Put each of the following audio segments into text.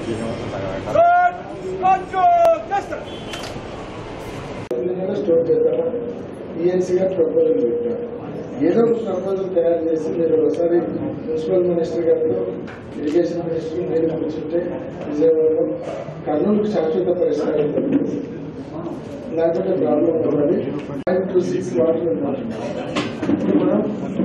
కూడా స్టోర్ చేద్దామా ఈఎన్సీగా ప్రపోజల్ పెట్టారు ఏదో ఒక ప్రపోజల్ తయారు చేసి మీరు ఒకసారి మున్సిపల్ మినిస్టర్ గారితో ఇరిగేషన్ మినిస్టర్ నేను కూర్చుంటే విజయవాడలో కర్నూలుకు శాశ్వత పరిష్కారం దొరుకుతుంది. లేకపోతే ప్రాబ్లం ఉన్నది ఫైవ్ టు సిక్స్ వాటర్ ఉండాలి ఇప్పుడు మనం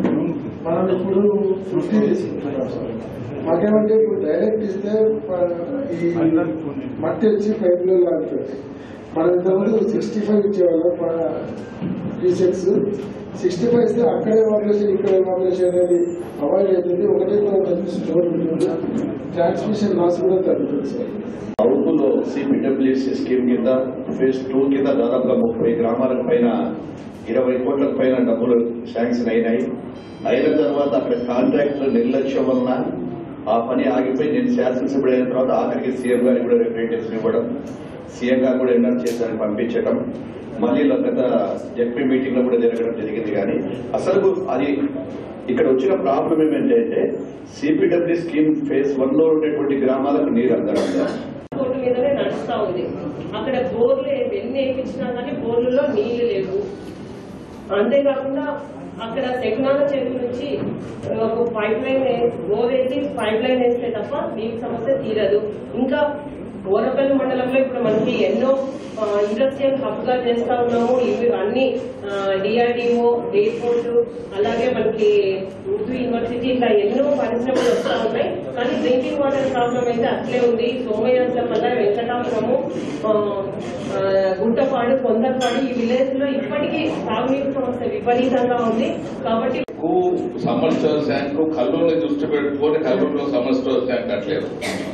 మనం ఇప్పుడు ఫిఫ్టీ తీసుకుంటున్నాం సార్ మాకేమంటే ఇప్పుడు డైరెక్ట్ ఇస్తే ప- ఈ మట్టి వచ్చి పైప్ లో లాగుతుంది మనం ఇంతకుముందు సిక్స్టీ ఫైవ్ ఇచ్చేవాళ్ళం మన రీసెట్స్ సిక్స్టీ ఫైవ్ ఇస్తే అక్కడే ఎవాల్యుయేషన్ ఇక్కడ ఎవాల్యుయేషన్ అనేది అవాయిడ్ అవుతుంది ఒకటే స్టోర్ ఉంటుంది ట్రాన్స్మిషన్ లాస్ కూడా తగ్గుతుంది సార్ అరకులో సిపిడబ్ల్యూసి స్కీమ్ కింద ఫేజ్ టూ కింద దాదాపుగా ముప్పై గ్రామాల పైన ఇరవై కోట్ల పైన డబ్బులు శాంక్షన్ అయినాయి అయిన తర్వాత అక్కడ కాంట్రాక్టుల నిర్లక్ష్యం వలన ఆ పని ఆగిపోయి నేను శాసనసభ్యుడు అయిన తర్వాత ఆఖరికి సీఎం గారికి కూడా రిప్రజెంటేషన్ ఇవ్వడం సీఎం గారు కూడా ఎన్ఆర్ చేశారని పంపించడం మళ్ళీ ఇలా గత జడ్పీ మీటింగ్ లో కూడా జరగడం జరిగింది కానీ అసలు అది ఇక్కడ వచ్చిన ప్రాబ్లం ఏమంటే సిపిడబ్ల్యూ స్కీమ్ ఫేజ్ వన్ లో ఉండేటువంటి గ్రామాలకు నీరు అందడం లేదు. రోడ్డు మీదనే నడుస్తా ఉంది అక్కడ బోర్లు ఎన్ని వేయించినా కానీ బోర్లలో నీళ్లు లేవు అంతేకాకుండా అక్కడ శకునాల చెరువు నుంచి ఒక పైప్ లైన్ బోర్ వేసి పైప్ లైన్ వేస్తే తప్ప నీటి సమస్య తీరదు ఇంకా ఓరపల్లి మండలంలో ఇప్పుడు మనకి ఎన్నో ఆ, ఇండస్ట్రియల్ హబ్ గా చేస్తా ఉన్నాము ఇవి అన్ని డిఆర్డిఓ ఎయిర్పోర్ట్ అలాగే మనకి ఉర్దూ యూనివర్సిటీ ఇలా ఎన్నో పరిశ్రమలు వస్తా ఉన్నాయి కానీ డ్రింకింగ్ వాటర్ ప్రాబ్లం అయితే అట్లే ఉంది సోమయాజం వల్ల వెంకటాపురము ఆ, ఆ, గుట్టపాడు కొందరపాడు ఈ విలేజ్ లో ఇప్పటికీ తాగునీటి సమస్య విపరీతంగా ఉంది కాబట్టి కు సమ్మర్ స్టోర్ ట్యాంక్ కర్నూలుని దృష్టి పెట్టుకొని కర్నూలులో సమ్మర్ స్టోర్ ట్యాంక్ కట్టలేదు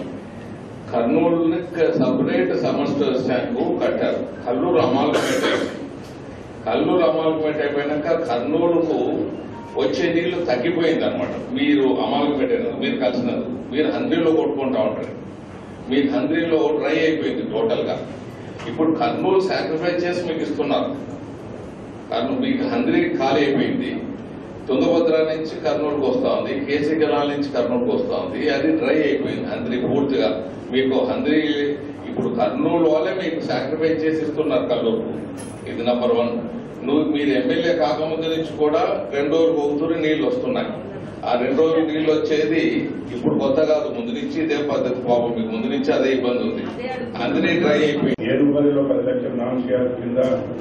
కర్నూలుని సపరేట్ సమ్మర్ స్టోర్ ట్యాంక్ కట్టారు కర్నూలు అమాల్గమేట్ అయింది కర్నూలు అమాల్గమేట్ అయిపోయినాక కర్నూలుకు వచ్చే నీళ్లు తగ్గిపోయింది అనమాట మీరు అమాల్గమేట్ అయినారు మీరు కలిసినారు మీరు హంద్రీలో కొట్టుకుంటా ఉంటారు మీకు హంద్రీలో డ్రై అయిపోయింది టోటల్ గా ఇప్పుడు కర్నూలు సాక్రిఫైస్ చేసి మీకు ఇస్తున్నారు కర్నూలు మీకు హంద్రీ ఖాళీ అయిపోయింది తుంగభద్ర నుంచి కర్నూలుకు వస్తా ఉంది కేసీ కెనాల్ నుంచి కర్నూలుకు వస్తా ఉంది అది డ్రై అయిపోయింది హంద్రీ పూర్తిగా మీకు హంద్రీ ఇప్పుడు కర్నూలు వాళ్ళే మీకు సాక్రిఫైస్ చేసి ఇస్తున్నారు కర్నూలు ఇది నంబర్ వన్ నువ్వు మీరు ఎమ్మెల్యే కాకముందు నుంచి కూడా రెండు రోజులు ఒకతూరి నీళ్లు వస్తున్నాయి ఆ రెండు రోజులు నీళ్లు వచ్చేది ఇప్పుడు కొత్త కాదు ముందు నుంచి ఇదే పద్ధతి పాపం మీకు ముందు నుంచి అదే ఇబ్బంది ఉంది అందుకే డ్రై అయిపోయింది ఏడుపల్లిలో పది లక్షల నామసీఆర్ కింద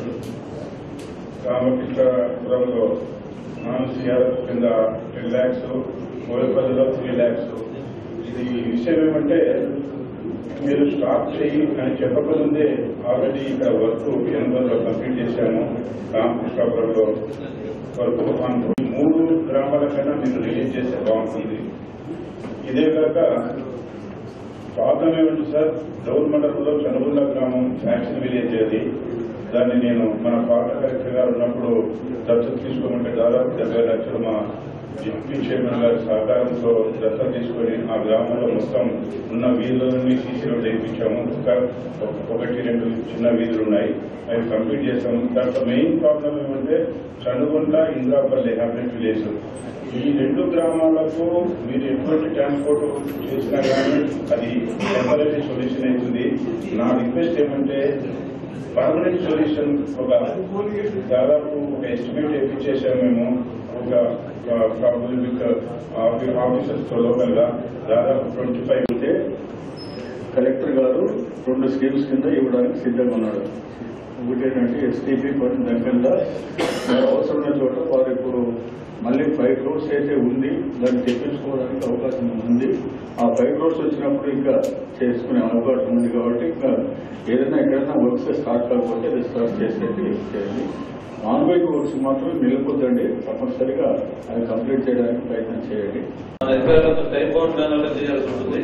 రామకృష్ణపురంలో నామసీఆర్ కింద టెన్ ల్యాక్స్ కోయపల్లిలో త్రీ ల్యాక్స్ ఇది విషయం ఏమంటే మీరు స్టార్ట్ చేయి అని చెప్పకముందే ఆల్రెడీ ఇక్కడ వర్క్ ఎనభైలో కంప్లీట్ చేశాము రామకృష్ణాపురంలో వర్క్ ఆన్ మూడు గ్రామాల కన్నా మీరు రిలీజ్ చేస్తే బాగుంటుంది ఇదే కాక ప్రాబ్లం ఏమిటి సార్ డౌన్ మండలంలో చనుగుండ గ్రామం ఫ్యాక్షన్ విలేజ్ అది దాన్ని నేను మన పాత కలెక్టర్ గారు ఉన్నప్పుడు దత్తత తీసుకోమంటే దాదాపు డెబ్బై లక్షలు మా డిప్యూటీ చైర్మన్ గారి సహకారంతో దత్తత తీసుకొని ఆ గ్రామంలో మొత్తం ఉన్న వీధులన్నీ సీసీ రోడ్ వేయించాము ఇంకా ఒక- ఒకటి రెండు చిన్న వీధులు ఉన్నాయి అవి కంప్లీట్ చేసాము దాంట్లో మెయిన్ ప్రాబ్లం ఏమంటే చనుగుంట ఇంద్రాపల్లి హ్యాబినెట్ విలేజ్ ఈ రెండు గ్రామాలకు మీరు ఎటువంటి ట్రాన్స్పోర్ట్ చేసినా కానీ అది టెంపరీ సొల్యూషన్ అవుతుంది నా రిక్వెస్ట్ ఏమంటే పర్మనెంట్ సొల్యూషన్ ఒక దాదాపు ఒక ఎస్టిమేట్ వేయించేసాము మేము ఒక ప్రాబ్లమ్ విత్ ఆఫీసర్స్ తో లోకల్ గా దాదాపు ట్వంటీ ఫైవ్ అయితే కలెక్టర్ గారు రెండు స్కీమ్స్ కింద ఇవ్వడానికి సిద్ధంగా ఉన్నాడు ఒకటి ఏంటంటే ఎస్టీపీ కొన్ని దగ్గరలో వారు అవసరమైన చోట వారు ఇప్పుడు మళ్ళీ ఫైవ్ క్రోర్స్ అయితే ఉంది దాన్ని తెప్పించుకోవడానికి అవకాశం ఉంది ఆ ఫైవ్ క్రోర్స్ వచ్చినప్పుడు ఇంకా చేసుకునే అవకాశం ఉంది కాబట్టి ఇంకా ఏదైనా ఎక్కడైనా వర్క్స్ స్టార్ట్ కాకపోతే అది స్టార్ట్ చేసేది చేయాలి నాన్ బైక్ వర్క్స్ మాత్రం నిలకొద్దండి తప్పనిసరిగా అది కంప్లీట్ చేయడానికి ప్రయత్నం చేయండి మన దగ్గర టైం బౌండ్ దానివల్ల చేయాల్సి ఉంటుంది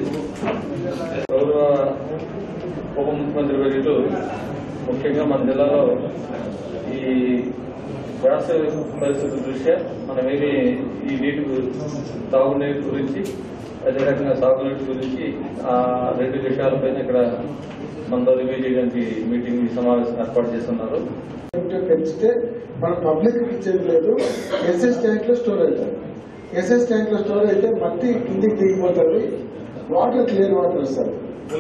గౌరవ ఉప ముఖ్యమంత్రి వర్యులు ముఖ్యంగా మన జిల్లాలో ఈ వేసవి పరిస్థితుల దృష్ట్యా మనమేమి ఈ నీటి గు- తాగునీటి గురించి అదే రకంగా సాగునీటి గురించి ఆ రెండు విషయాలపైన ఇక్కడ మనతో రివ్యూ చేయడానికి మీటింగ్ ఈ సమావేశం ఏర్పాటు చేస్తున్నారు ఉంటే పెంచితే మన పబ్లిక్ ఇచ్చేది లేదు ఎస్ఎస్ ట్యాంక్ లో స్టోర్ అవుతారు ఎస్ఎస్ ట్యాంక్ లో స్టోర్ అయితే మట్టి కిందికి దిగిపోతుంది వాటర్ క్లియర్ వాటర్ వస్తుంది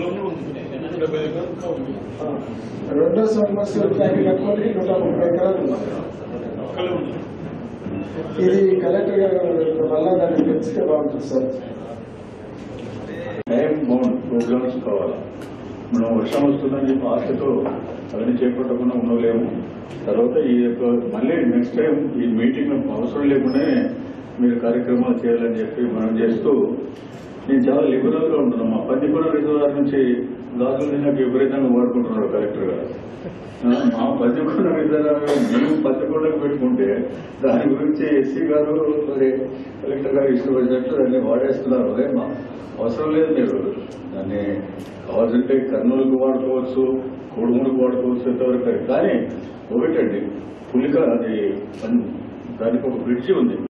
రెండో సంవత్సరం ట్యాంక్ కట్టుకోవడానికి నూట ముప్పై ఎకరాలు ఉంది. ఇది కలెక్టర్ గారు వల్ల దాన్ని పెంచితే బాగుంటుంది సార్ టైం బౌండ్ ప్రోగ్రామ్స్ కావాలి మనం వర్షం వస్తుందని చెప్పి ఆశతో అవన్నీ చేపట్టకుండా ఉండలేము తర్వాత ఈ యొక్క మళ్ళీ నెక్స్ట్ టైం ఈ మీటింగ్ అవసరం లేకుండానే మీరు కార్యక్రమాలు చేయాలని చెప్పి మనం చేస్తూ నేను చాలా లిబరల్ గా ఉంటున్నాను మా పందికొండ రిజర్వాయర్ నుంచి గాజులు నాకు విపరీతంగా వాడుకుంటున్నారు కలెక్టర్ గారు ఆ, మా పద్దెకొండ రిజర్వాయర్ మేము పద్దెకొండకు పెట్టుకుంటే దాని గురించి ఎస్సీ గారు మరి కలెక్టర్ గారు ఇష్టపడినట్లు దాన్ని వాడేస్తున్నారు అదే మా అవసరం లేదు మీరు దాన్ని కావాల్సింటే కర్నూలుకు వాడుకోవచ్చు కొడుములకు వాడుకోవచ్చు ఎంతవరకు కానీ ఒకటండి పులిక అది దానికి ఒక బ్రిడ్జి ఉంది